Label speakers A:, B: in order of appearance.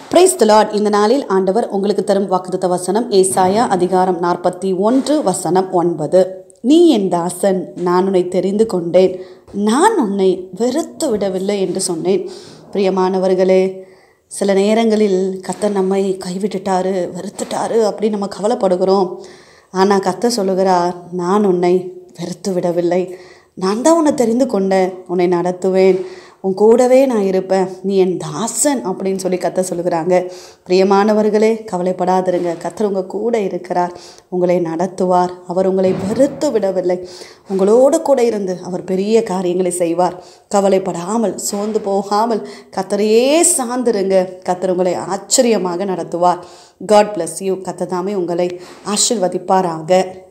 A: price Lord இந்த நாளில் ஆண்டவர் உங்களுக்கு தரும் வாக்குத்த வசனம் ஏசாயா அதிகாரம் நாற்பத்தி ஒன்று வசனம் ஒன்பது நீ என் தாசன் நான் உன்னை தெரிந்து கொண்டேன் நான் உன்னை வெறுத்து விடவில்லை என்று சொன்னேன் பிரியமானவர்களே சில நேரங்களில் கத்தர் நம்மை கைவிட்டுட்டாரு வெறுத்துட்டாரு அப்படின்னு நம்ம கவலைப்படுகிறோம் ஆனால் கத்தர் சொல்லுகிறார் நான் உன்னை வெறுத்து விடவில்லை நான் தான் உன்னை தெரிந்து கொண்டேன் உன்னை நடத்துவேன் உன் கூடவே நான் இருப்பேன் நீ என் தாசன் அப்படின்னு சொல்லி கத்த சொல்லுகிறாங்க பிரியமானவர்களே கவலைப்படாதிருங்க கத்தர் உங்கள் கூட இருக்கிறார் உங்களை நடத்துவார் அவர் உங்களை வெறுத்து விடவில்லை உங்களோடு கூட இருந்து அவர் பெரிய காரியங்களை செய்வார் கவலைப்படாமல் சோர்ந்து போகாமல் கத்தரையே சார்ந்துருங்க கத்தர் உங்களை ஆச்சரியமாக நடத்துவார் காட் bless யூ கத்ததாமே உங்களை ஆசிர்வதிப்பாராக